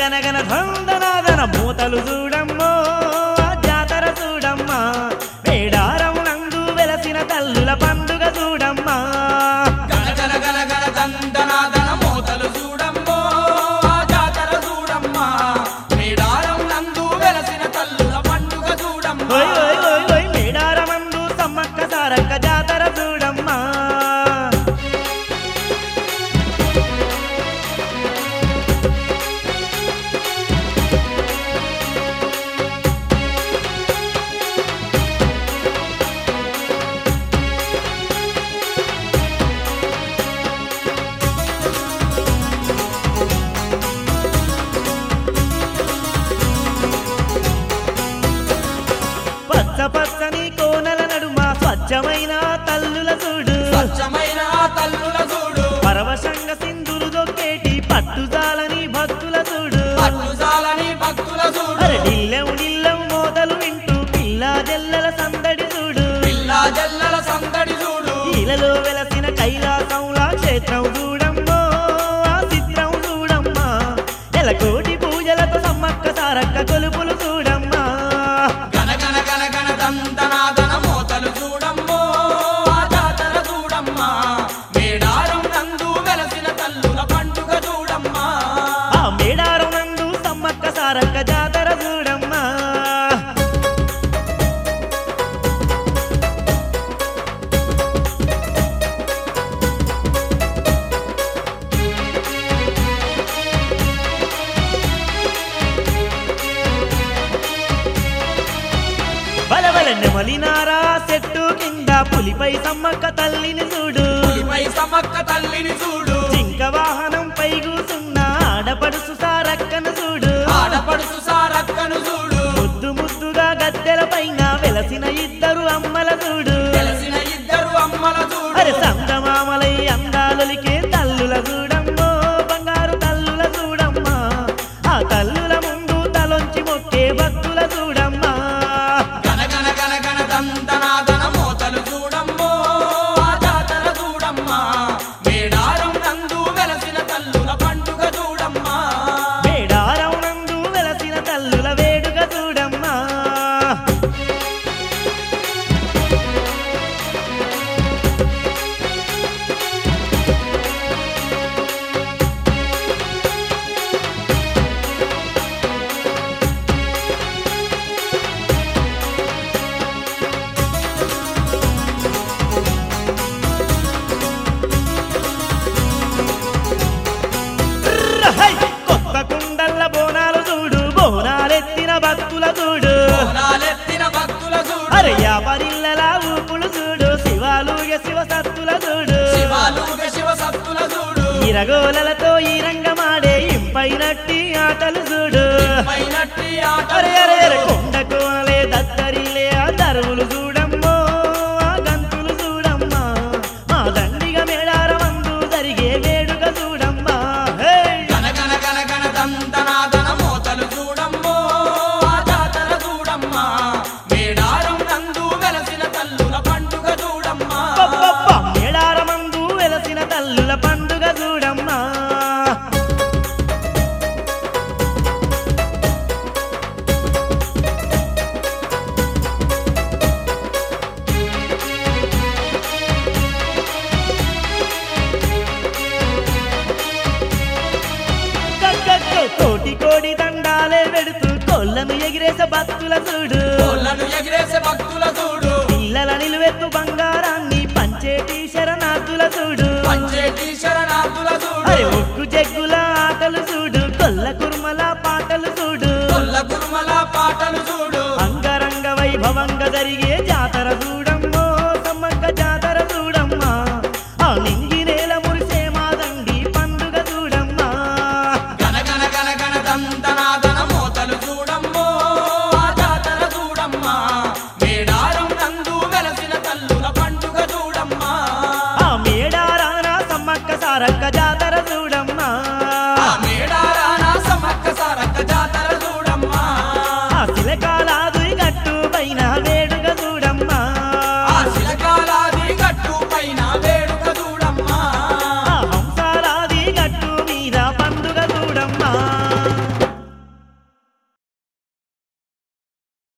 గనగన ధందనాదన మూతలు చూడమ్మో ఆ జాతర చూడమ్మా వేడారం నందు వెలసిన తల్లుల పండుగ చూడమ్మా గణ గణ గణ గణ దందనాదన మోతలు చూడమ్మో ఆ జాతర చూడమ్మా మేడారం నందు వెలసిన తల్లుల పండుగ చూడమ్మా ఓయ్ ఓయ్ ఓయ్ ఓయ్ మేడారమందు సమ్మక్క సారక్క జాతర చూడమ్మా పచ్చ పచ్చని కోనల నడుమ స్వచ్ఛమైన తల్లుల చూడు స్వచ్ఛమైన ఆ తల్లుల చూడు పరవశంగ సింధులు దొక్కేటి పట్టుజాలని భక్తుల చూడు పట్టుజాలని భక్తుల చూడు అరే డిల్లెం డిల్లెం మోతలు వింటూ పిల్లా జల్లల సందడి చూడు పిల్లా జల్లల సందడి చూడు ఇలలో వెలసిన కైలాసంలా క్షేత్రం చూడమ్మో ఆ చిత్రం చూడమ్మా ఎలకోటి పూజలతో సమ్మక్క సారక్క కొలుపులు చూడమ్మా గణ గణ గణ గణ దందనాదన మోతలు చూడమ్మో ఆ జాతర చూడమ్మా మేడారం నందు వెలసిన తల్లుల పండుగ చూడమ్మా ఆ మేడారం నందు సమ్మక్క సారక్క జాతర చూడమ్మా బలబల నెమలినారా చెట్టు కింద పులిపై సమ్మక్క తల్లిని చూడు పులిపై సమక్క తల్లిని చూడు జింక వాహనం పై కూసున్న ఆడపడుసు సారక్కను చూడు ఆడపడుసు సారక్కను చూడు ముద్దు ముద్దుగా గద్దెల పైన వెలసిన ఇద్దరు అమ్మల చూడు తెలిసిన ఇద్దరు అమ్మల అరే చూడు సందమామలై అందాలొలికే తల్లుల చూడమ్మో బంగారు తల్లుల చూడమ్మా ఆ తల్లుల ముందు తలొంచి మొక్కే భక్తుల చూడమ్మా గణ గణ గణ గణ దందనాదన మోతలు చూడమ్మో ఆ జాతర చూడమ్మా మేడారం నందు వెలసిన తల్లుల పండుగ చూడమ్మా మేడారం నందు వెలసిన తల్లుల వేడుక చూడమ్మా హై! కొత్త కుండల్ల బోనాలు చూడు బోనాలెత్తిన భక్తుల చూడు బోనాలెత్తిన భక్తుల చూడు అరే యాపరిల్లల ఊపులు చూడు శివాలుగ శివ సత్తుల చూడు శివాలుగ శివ సత్తుల చూడు ఇరగోలలతో ఈ రంగమాడే ఇంపైనట్టి ఆటలు చూడు పైనట్టి అరే అరే అరే ఆటలు కొండ కోనలే దత్తరిల్లే ఆ దరువులు చూడమ్మో ఆ గంతులు చూడమ్మా మా దండిగ మేడారమందు జరిగే వేడుక చూడమ్మా హే! గణ గణ గణ గణ దందనాదన మోతలు చూడమ్మో ఆ జాతర చూడమ్మా మేడారం నందు వెలసిన తల్లుల పండుగ చూడమ్మా అబ్బబ్బబ్బ! మేడారమందు వెలసిన తల్లుల పండుగ చూడమ్మా గగ్గగ్గో! కోటి కోడి దండాలే వెడుతూ కొల్లను ఎగిరేసే భక్తుల చూడు కోళ్ళను ఎగిరేసే భక్తుల చూడు పిల్లల నిలువెత్తు బంగారాన్ని పంచేటి శరణార్థుల చూడు పంచేటి శరణార్థుల అరే చూడు ఒక్కు జగ్గుల ఆటలు చూడు కొల్ల కుర్మల పాటలు చూడు కొల్ల కుర్మల పాటలు చూడు అంగరంగ వైభవంగా జరిగే